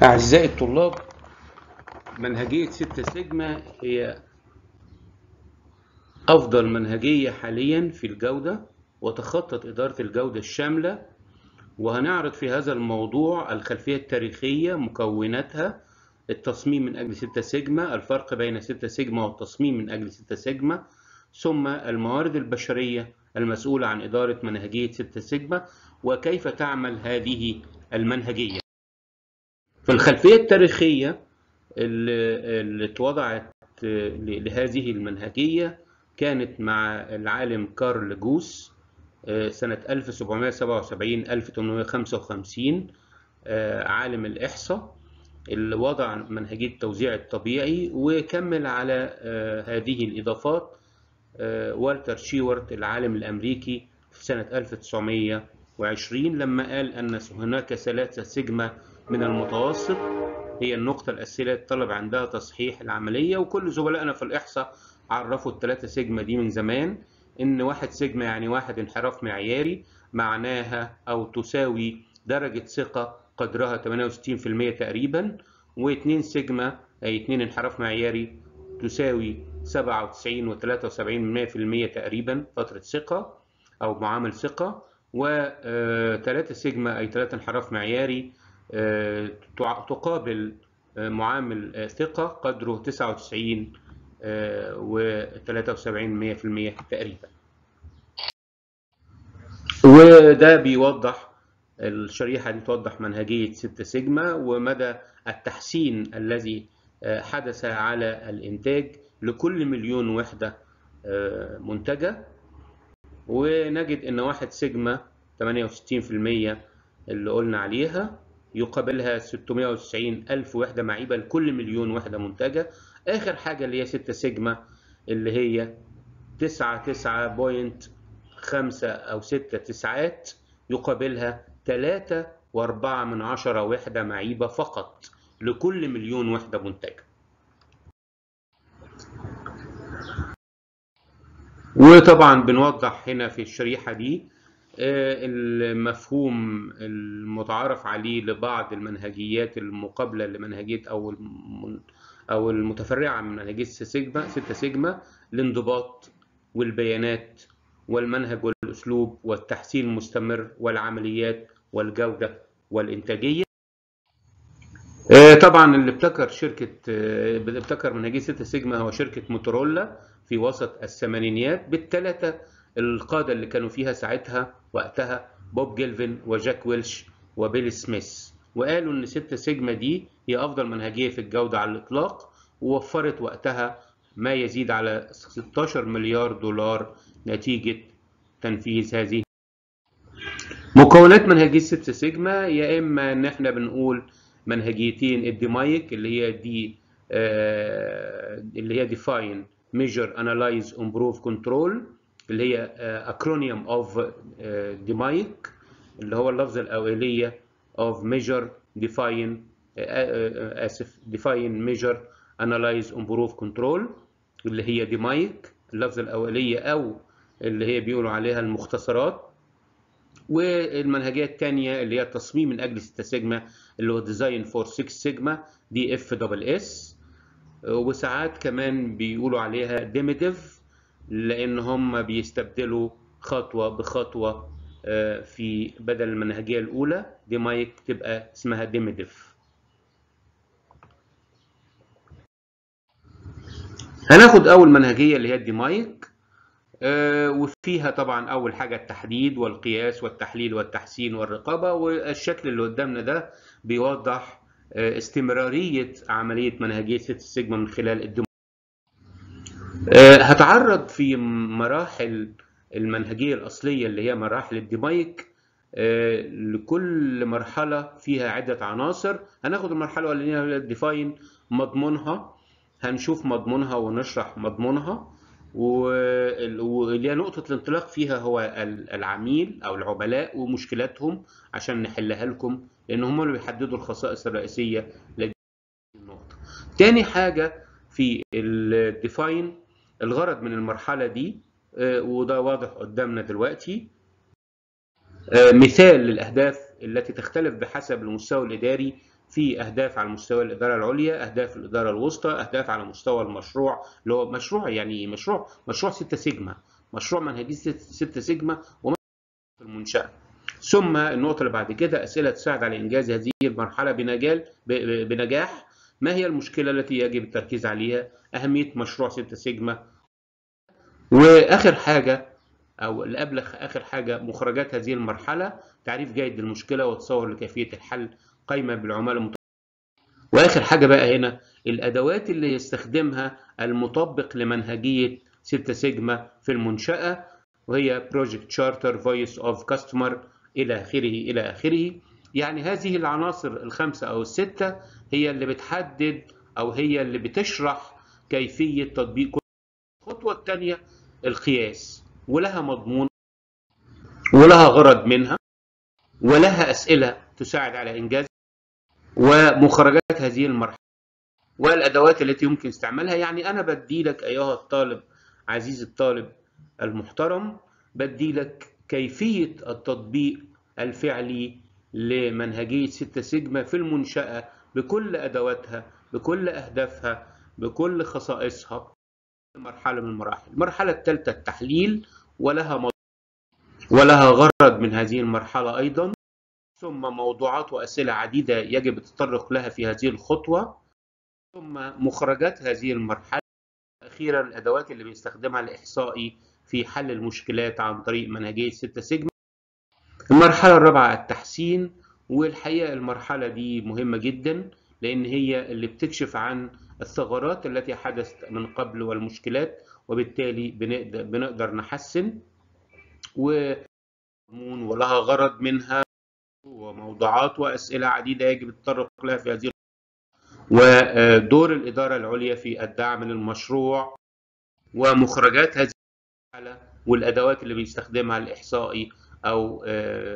أعزائي الطلاب منهجية ستة سيجما هي أفضل منهجية حاليا في الجودة وتخطط إدارة الجودة الشاملة وهنعرض في هذا الموضوع الخلفية التاريخية مكوناتها التصميم من أجل ستة سيجما الفرق بين ستة سيجما والتصميم من أجل ستة سيجما ثم الموارد البشرية المسؤولة عن إدارة منهجية ستة سيجما وكيف تعمل هذه المنهجية في الخلفية التاريخية اللي اللي اتوضعت لهذه المنهجية كانت مع العالم كارل جوس سنة 1777-1855 عالم الإحصاء اللي وضع منهجية التوزيع الطبيعي وكمل على هذه الإضافات والتر شيورت العالم الأمريكي في سنة 1920 لما قال أن هناك ثلاثة سيجما من المتوسط هي النقطة الأساسية الطلب عندها تصحيح العملية وكل زملائنا في الإحصاء عرفوا الثلاثة سيجما دي من زمان إن واحد سيجما يعني واحد انحراف معياري معناها أو تساوي درجة ثقة قدرها 68% تقريبا واثنين سيجما أي اثنين انحراف معياري تساوي 97 و 73% تقريبا فترة ثقة أو معامل ثقة وثلاثة سيجما أي ثلاثة انحراف معياري تقابل معامل ثقة قدره 99 و 73% تقريبا وده بيوضح الشريحة دي توضح منهجية 6 سيجما ومدى التحسين الذي حدث على الإنتاج لكل مليون وحدة منتجة ونجد إن واحد سيجما 68% اللي قلنا عليها يقابلها 690 ألف وحدة معيبة لكل مليون وحدة منتجة آخر حاجة اللي هي 6 سيجما اللي هي 99.5 أو 6 تسعات يقابلها 3 و4 من عشرة وحدة معيبة فقط لكل مليون وحدة منتجة وطبعا بنوضح هنا في الشريحة دي المفهوم المتعارف عليه لبعض المنهجيات المقابلة لمنهجية أو أو المتفرعة من منهجية 6 سيجما 6 سيجما الانضباط والبيانات والمنهج والأسلوب والتحسين المستمر والعمليات والجودة والإنتاجية طبعا اللي ابتكر شركة اللي ابتكر منهجية 6 سيجما هو شركة موتورولا في وسط الثمانينيات بالثلاثة القادة اللي كانوا فيها ساعتها وقتها بوب جيلفن وجاك ويلش وبيل سميث وقالوا ان 6 سيجما دي هي افضل منهجيه في الجوده على الاطلاق ووفرت وقتها ما يزيد على 16 مليار دولار نتيجه تنفيذ هذه مكونات منهجيه 6 سيجما يا اما ان احنا بنقول منهجيتين الديمايك اللي هي دي آه اللي هي ديفاين ميجر انالايز امبروف كنترول اللي هي اكرونيوم اوف ديمايك اللي هو اللفظ الاوليه of measure define اسف define measure analyze improve control اللي هي ديمايك اللفظ الاوليه او اللي هي بيقولوا عليها المختصرات والمنهجيه الثانيه اللي هي التصميم من اجل 6 سيجما اللي هو ديزاين فور 6 سيجما دي اف دبل اس وساعات كمان بيقولوا عليها ديميتيف لان هم بيستبدلوا خطوه بخطوه في بدل المنهجيه الاولى ديمايك تبقى اسمها ديميديف هناخد اول منهجيه اللي هي الديمايك وفيها طبعا اول حاجه التحديد والقياس والتحليل والتحسين والرقابه والشكل اللي قدامنا ده بيوضح استمراريه عمليه منهجيه 6 سيجما من خلال الديمايك هتعرض في مراحل المنهجية الأصلية اللي هي مراحل الديمايك لكل مرحلة فيها عدة عناصر هناخد المرحلة الأولانية اللي هي الديفاين مضمونها هنشوف مضمونها ونشرح مضمونها واللي هي نقطة الانطلاق فيها هو العميل أو العملاء ومشكلاتهم عشان نحلها لكم لأن هم اللي بيحددوا الخصائص الرئيسية للنقطة. تاني حاجة في الديفاين الغرض من المرحلة دي وده واضح قدامنا دلوقتي مثال للأهداف التي تختلف بحسب المستوى الإداري في اهداف على مستوى الاداره العليا اهداف الاداره الوسطى اهداف على مستوى المشروع اللي هو مشروع يعني مشروع مشروع 6 سيجما مشروع منهجيه 6 سيجما ومشروع المنشاه ثم النقطه اللي بعد كده اسئله تساعد على انجاز هذه المرحله بنجال بنجاح ما هي المشكله التي يجب التركيز عليها اهميه مشروع 6 سيجما واخر حاجه او اللي قبل اخر حاجه مخرجات هذه المرحله تعريف جيد للمشكله وتصور لكيفيه الحل قائمه بالعمال المتطوعين واخر حاجه بقى هنا الادوات اللي يستخدمها المطبق لمنهجيه 6 سيجما في المنشاه وهي بروجكت شارتر فويس اوف كاستمر الى اخره الى اخره يعني هذه العناصر الخمسه او السته هي اللي بتحدد او هي اللي بتشرح كيفيه تطبيق كل الخطوه الثانيه القياس ولها مضمون ولها غرض منها ولها اسئله تساعد على انجاز ومخرجات هذه المرحله والادوات التي يمكن استعمالها يعني انا بدي لك ايها الطالب عزيز الطالب المحترم بدي لك كيفيه التطبيق الفعلي لمنهجيه 6 سيجما في المنشاه بكل ادواتها بكل اهدافها بكل خصائصها مرحله من المراحل المرحله الثالثه التحليل ولها مض... ولها غرض من هذه المرحله ايضا ثم موضوعات واسئله عديده يجب التطرق لها في هذه الخطوه ثم مخرجات هذه المرحله اخيرا الادوات اللي بيستخدمها الاحصائي في حل المشكلات عن طريق منهجيه 6 سيجما المرحله الرابعه التحسين والحقيقه المرحله دي مهمه جدا لان هي اللي بتكشف عن الثغرات التي حدثت من قبل والمشكلات وبالتالي بنقدر, بنقدر نحسن ولها غرض منها وموضوعات وأسئلة عديدة يجب التطرق لها في هذه ودور الإدارة العليا في الدعم للمشروع ومخرجات هذه المرحلة والأدوات اللي بيستخدمها الإحصائي أو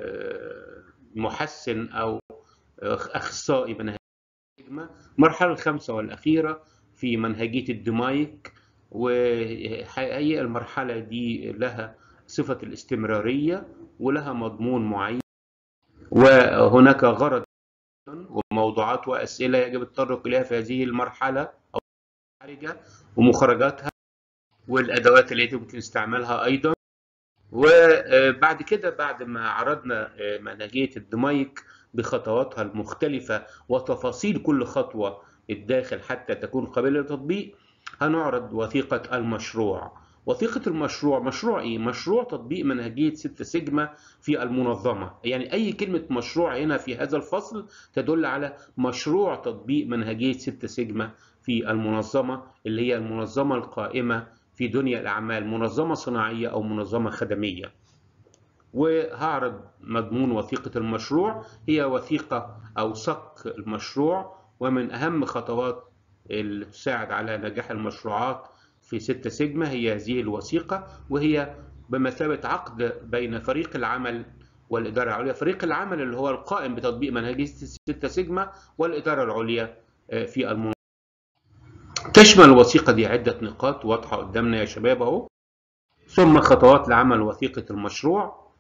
محسن أو أخصائي منهجية المرحلة الخامسة والأخيرة في منهجية الدمايك وهي المرحلة دي لها صفة الاستمرارية ولها مضمون معين وهناك غرض وموضوعات وأسئلة يجب التطرق إليها في هذه المرحلة أو الخارجة ومخرجاتها والأدوات التي يمكن استعمالها أيضا وبعد كده بعد ما عرضنا منهجية الدمايك بخطواتها المختلفة وتفاصيل كل خطوة الداخل حتى تكون قابلة للتطبيق هنعرض وثيقة المشروع وثيقة المشروع مشروع ايه؟ مشروع تطبيق منهجية 6 سيجما في المنظمة يعني أي كلمة مشروع هنا في هذا الفصل تدل على مشروع تطبيق منهجية 6 سيجما في المنظمة اللي هي المنظمة القائمة في دنيا الأعمال منظمة صناعية أو منظمة خدمية وهعرض مضمون وثيقة المشروع هي وثيقة أو صك المشروع ومن أهم خطوات اللي تساعد على نجاح المشروعات في 6 سيجما هي هذه الوثيقة وهي بمثابة عقد بين فريق العمل والإدارة العليا فريق العمل اللي هو القائم بتطبيق منهجية 6 سيجما والإدارة العليا في المنظمة تشمل الوثيقة دي عدة نقاط واضحة قدامنا يا شباب أهو ثم خطوات لعمل وثيقة المشروع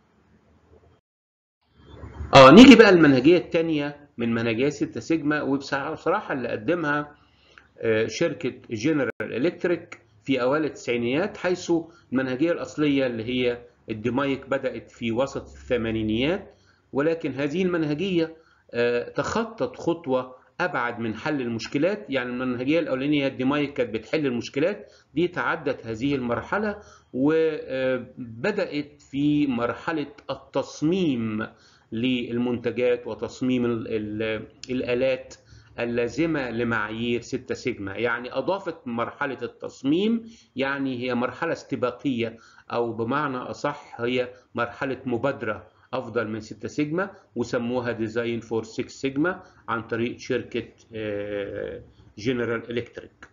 اه نيجي بقى المنهجية الثانية من منهجية 6 سيجما وبصراحة اللي قدمها شركة جنرال إلكتريك في أوائل التسعينيات حيث المنهجية الأصلية اللي هي الدمايك بدأت في وسط الثمانينيات ولكن هذه المنهجية تخطت خطوة أبعد من حل المشكلات يعني المنهجية الأولانية الدمايك كانت بتحل المشكلات دي تعدت هذه المرحلة وبدأت في مرحلة التصميم للمنتجات وتصميم الآلات اللازمة لمعايير 6 سيجما يعني أضافت مرحلة التصميم يعني هي مرحلة استباقية أو بمعنى أصح هي مرحلة مبادرة أفضل من 6 سيجما وسموها ديزاين فور 6 سيجما عن طريق شركة جنرال إلكتريك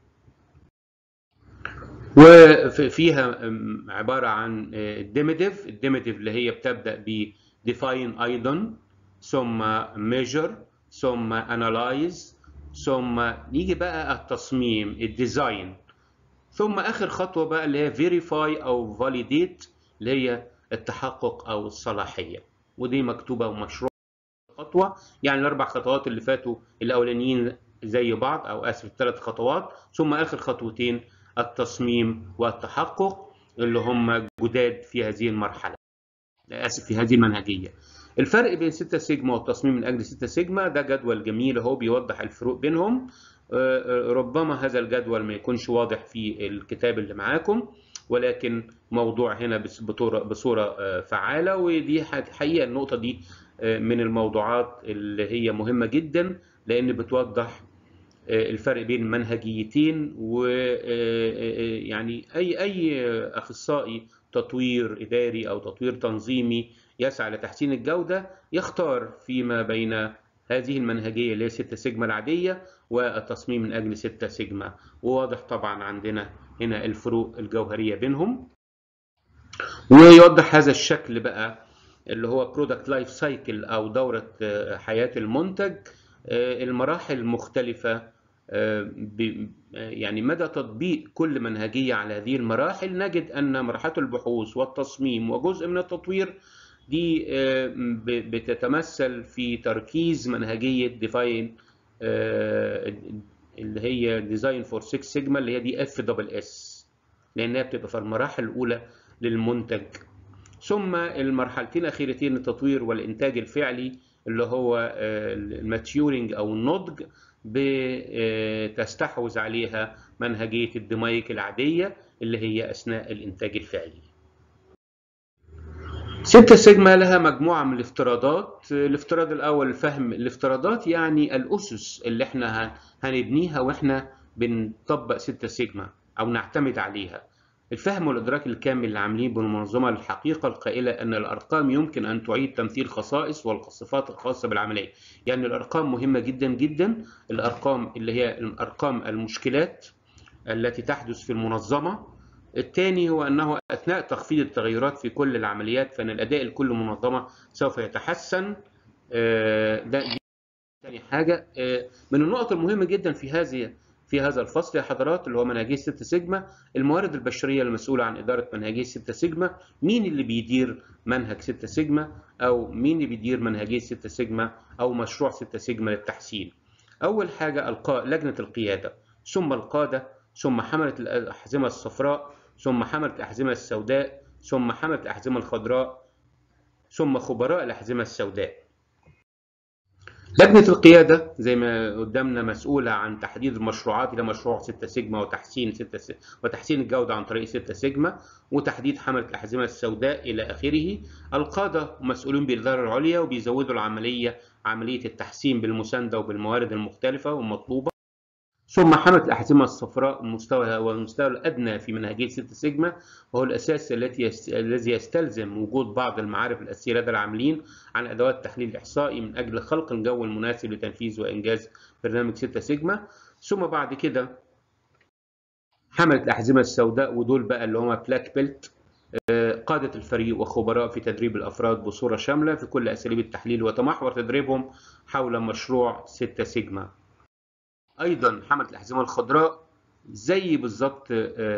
وفيها عبارة عن الديميتيف الديميتيف اللي هي بتبدأ ب define أيضا ثم measure ثم analyze ثم نيجي بقى التصميم الديزاين ثم اخر خطوه بقى اللي هي verify او validate اللي هي التحقق او الصلاحيه ودي مكتوبه ومشروع خطوه يعني الاربع خطوات اللي فاتوا الاولانيين زي بعض او اسف الثلاث خطوات ثم اخر خطوتين التصميم والتحقق اللي هم جداد في هذه المرحله اسف في هذه المنهجيه الفرق بين 6 سيجما والتصميم من اجل 6 سيجما ده جدول جميل اهو بيوضح الفروق بينهم ربما هذا الجدول ما يكونش واضح في الكتاب اللي معاكم ولكن موضوع هنا بصوره فعاله ودي حقيقه النقطه دي من الموضوعات اللي هي مهمه جدا لان بتوضح الفرق بين منهجيتين ويعني اي اي اخصائي تطوير اداري او تطوير تنظيمي يسعى لتحسين الجوده يختار فيما بين هذه المنهجيه اللي هي 6 سيجما العاديه والتصميم من اجل 6 سيجما وواضح طبعا عندنا هنا الفروق الجوهريه بينهم ويوضح هذا الشكل بقى اللي هو برودكت لايف سايكل او دوره حياه المنتج المراحل مختلفه يعني مدى تطبيق كل منهجيه على هذه المراحل نجد ان مرحله البحوث والتصميم وجزء من التطوير دي بتتمثل في تركيز منهجيه ديفاين اللي هي ديزاين فور 6 سيجما اللي هي دي اف دبل اس لانها بتبقى في المراحل الاولى للمنتج ثم المرحلتين الاخيرتين التطوير والانتاج الفعلي اللي هو الماتيورنج او النضج بتستحوذ عليها منهجيه الدمايك العاديه اللي هي اثناء الانتاج الفعلي. 6 سيجما لها مجموعة من الافتراضات الافتراض الأول فهم الافتراضات يعني الأسس اللي احنا هنبنيها واحنا بنطبق 6 سيجما أو نعتمد عليها الفهم والإدراك الكامل اللي عاملين بالمنظمة للحقيقة القائلة أن الأرقام يمكن أن تعيد تمثيل خصائص والصفات الخاصة بالعملية يعني الأرقام مهمة جدا جدا الأرقام اللي هي أرقام المشكلات التي تحدث في المنظمة الثاني هو أنه أثناء تخفيض التغيرات في كل العمليات فإن الأداء لكل منظمة سوف يتحسن ده دي ثاني حاجة من النقط المهمة جدا في هذه في هذا الفصل يا حضرات اللي هو منهجية 6 سيجما الموارد البشرية المسؤولة عن إدارة منهجية 6 سيجما مين اللي بيدير منهج 6 سيجما أو مين اللي بيدير منهجية 6 سيجما أو مشروع 6 سيجما للتحسين أول حاجة القاء لجنة القيادة ثم القادة ثم حملة الأحزمة الصفراء ثم حملة الأحزمة السوداء ثم حملة الأحزمة الخضراء ثم خبراء الأحزمة السوداء لجنة القيادة زي ما قدامنا مسؤولة عن تحديد المشروعات إلى مشروع 6 سيجما وتحسين 6 س... وتحسين الجودة عن طريق 6 سيجما وتحديد حملة الأحزمة السوداء إلى آخره. القادة مسؤولين بالإدارة العليا وبيزودوا العملية عملية التحسين بالمساندة وبالموارد المختلفة والمطلوبة. ثم حملة الأحزمة الصفراء المستوى هو المستوى الأدنى في منهجية 6 سيجما وهو الأساس التي يست... الذي يستلزم وجود بعض المعارف الأساسية لدى العاملين عن أدوات التحليل الإحصائي من أجل خلق الجو المناسب لتنفيذ وإنجاز برنامج 6 سيجما ثم بعد كده حملة الأحزمة السوداء ودول بقى اللي هم بلاك بيلت قادة الفريق وخبراء في تدريب الأفراد بصورة شاملة في كل أساليب التحليل وتمحور تدريبهم حول مشروع 6 سيجما ايضا حمله الاحزمه الخضراء زي بالظبط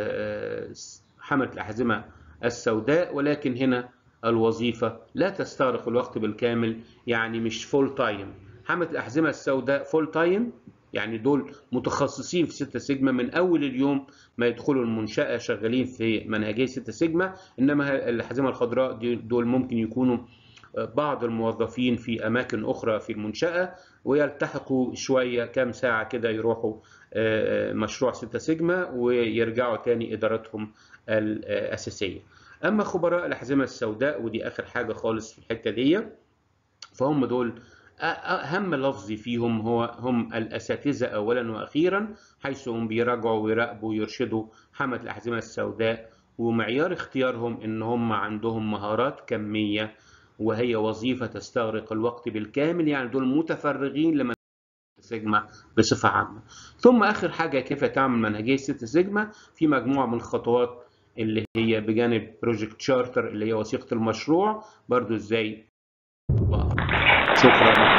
حمله الاحزمه السوداء ولكن هنا الوظيفه لا تستغرق الوقت بالكامل يعني مش فول تايم حمله الاحزمه السوداء فول تايم يعني دول متخصصين في 6 سيجما من اول اليوم ما يدخلوا المنشاه شغالين في منهجيه 6 سيجما انما الاحزمه الخضراء دول ممكن يكونوا بعض الموظفين في أماكن أخرى في المنشأة ويلتحقوا شوية كام ساعة كده يروحوا مشروع 6 سيجما ويرجعوا تاني إدارتهم الأساسية أما خبراء الأحزمة السوداء ودي آخر حاجة خالص في الحتة دي فهم دول أهم لفظ فيهم هو هم الأساتذة أولا وأخيرا حيث هم بيراجعوا ويراقبوا ويرشدوا حملة الأحزمة السوداء ومعيار اختيارهم إن هم عندهم مهارات كمية وهي وظيفة تستغرق الوقت بالكامل يعني دول متفرغين لمنهجية سيجما بصفة عامة ثم آخر حاجة كيف تعمل منهجية 6 سيجما في مجموعة من الخطوات اللي هي بجانب بروجكت شارتر اللي هي وثيقة المشروع برضو ازاي شكرا